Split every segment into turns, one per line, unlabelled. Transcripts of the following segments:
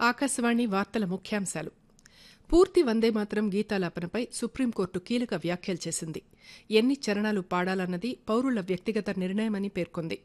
ఆకాశవాణి వార్తల ముఖ్యాంశాలు పూర్తి వందే మాత్రం గీతాలాపనపై సుప్రీంకోర్టు కీలక వ్యాఖ్యలు చేసింది ఎన్ని చరణాలు పాడాలన్నది పౌరుల వ్యక్తిగత నిర్ణయమని పేర్కొంది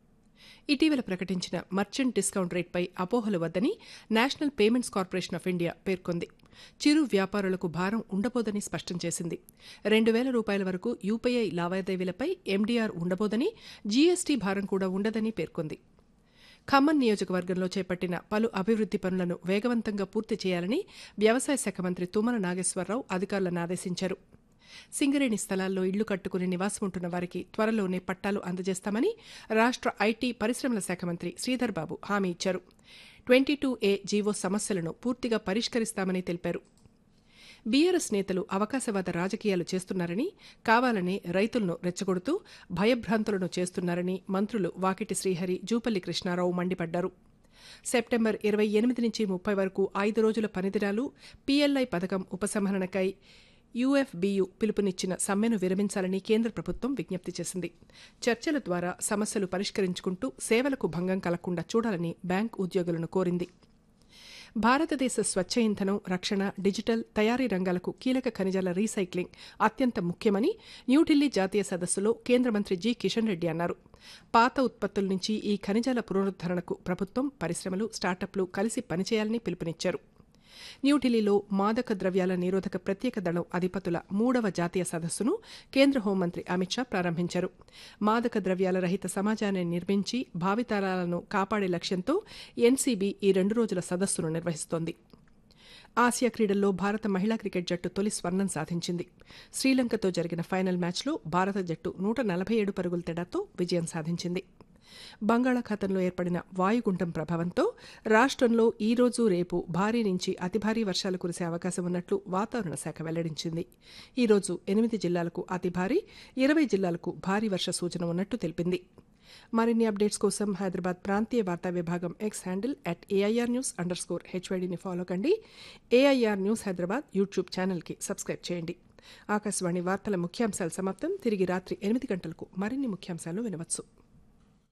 ఇటీవల ప్రకటించిన మర్చెంట్ డిస్కౌంట్ రేట్పై అపోహలు వద్దని National Payments Corporation of India పేర్కొంది చిరు వ్యాపారులకు భారం ఉండబోదని స్పష్టం చేసింది రెండు వేల రూపాయల వరకు యూపీఐ లావాదేవీలపై ఎండీఆర్ ఉండబోదని జీఎస్టీ భారం కూడా ఉండదని పేర్కొంది ఖమ్మం నియోజకవర్గంలో చేపట్టిన పలు అభివృద్ది పనులను వేగవంతంగా పూర్తి చేయాలని వ్యవసాయ శాఖ మంత్రి తుమ్మల నాగేశ్వరరావు అధికారులను ఆదేశించారు సింగరేణి స్థలాల్లో ఇళ్లు కట్టుకుని నివాసముంటున్న వారికి త్వరలోనే పట్టాలు అందజేస్తామని రాష్ట్ర ఐటీ పరిశ్రమల శాఖ మంత్రి శ్రీధర్ బాబు హామీ ఇచ్చారు ట్వంటీ టూ ఏ జీవో సమస్యలను పూర్తిగా పరిష్కరిస్తామని తెలిపారు బీఆర్ఎస్ నేతలు అవకాశవాద రాజకీయాలు చేస్తున్నారని కావాలనే రైతులను రెచ్చగొడుతూ భయభ్రాంతులను చేస్తున్నారని మంత్రులు వాకిటి శ్రీహరి జూపల్లి కృష్ణారావు మండిపడ్డారు సెప్టెంబర్ ఇరవై ఎనిమిది నుంచి ముప్పై వరకు ఐదు రోజుల పనిదినాలు పీఎల్ఐ పథకం ఉపసంహరణకై యూఎఫ్బీయు పిలుపునిచ్చిన సమ్మెను విరమించాలని కేంద్ర ప్రభుత్వం విజ్ఞప్తి చేసింది చర్చల ద్వారా సమస్యలు పరిష్కరించుకుంటూ సేవలకు భంగం కలగకుండా చూడాలని బ్యాంక్ ఉద్యోగులను కోరింది భారతదేశ స్వచ్ఛ ఇంధనం రక్షణ డిజిటల్ తయారీ రంగాలకు కీలక ఖనిజాల రీసైక్లింగ్ అత్యంత ముఖ్యమని న్యూఢిల్లీ జాతీయ సదస్సులో కేంద్ర మంత్రి జి కిషన్ రెడ్డి అన్నారు పాత ఉత్పత్తుల నుంచి ఈ ఖనిజాల పునరుద్దరణకు ప్రభుత్వం పరిశ్రమలు స్టార్టప్లు కలిసి పనిచేయాలని పిలుపునిచ్చారు న్యూఢిల్లీలో మాదక ద్రవ్యాల నిరోధక ప్రత్యేక దళం అధిపతుల మూడవ జాతీయ సదస్సును కేంద్ర హోంమంత్రి అమిత్ షా ప్రారంభించారు మాదక ద్రవ్యాల రహిత సమాజాన్ని నిర్మించి భావితరాలను కాపాడే లక్ష్యంతో ఎన్సీబీ ఈ రెండు రోజుల సదస్సును నిర్వహిస్తోంది ఆసియా క్రీడల్లో భారత మహిళా క్రికెట్ జట్టు తొలి స్వర్ణం సాధించింది శ్రీలంకతో జరిగిన ఫైనల్ మ్యాచ్లో భారత జట్టు నూట నలభై ఏడు పరుగుల తేడాతో విజయం సాధించింది బంగాళాఖాతంలో ఏర్పడిన వాయుగుండం ప్రభావంతో రాష్ట్రంలో ఈ రోజు రేపు భారీ నుంచి అతి భారీ వర్షాలు కురిసే అవకాశం ఉన్నట్లు వాతావరణ శాఖ వెల్లడించింది ఈ రోజు ఎనిమిది జిల్లాలకు అతి భారీ ఇరవై జిల్లాలకు భారీ వర్ష సూచన ఉన్నట్టు తెలిపింది మరిన్ని అప్డేట్స్ కోసం హైదరాబాద్ ప్రాంతీయ వార్తా విభాగం X handle at AIR news underscore స్కోర్ హెచ్వైడీని ఫాలో కండి ఏఐఆర్ న్యూస్ హైదరాబాద్ యూట్యూబ్ ఛానల్కి సబ్స్క్రైబ్ చేయండి ఆకాశవాణి వార్తల ముఖ్యాంశాలు సమాప్తం తిరిగి రాత్రి ఎనిమిది గంటలకు మరిన్ని ముఖ్యాంశాలు వినవచ్చు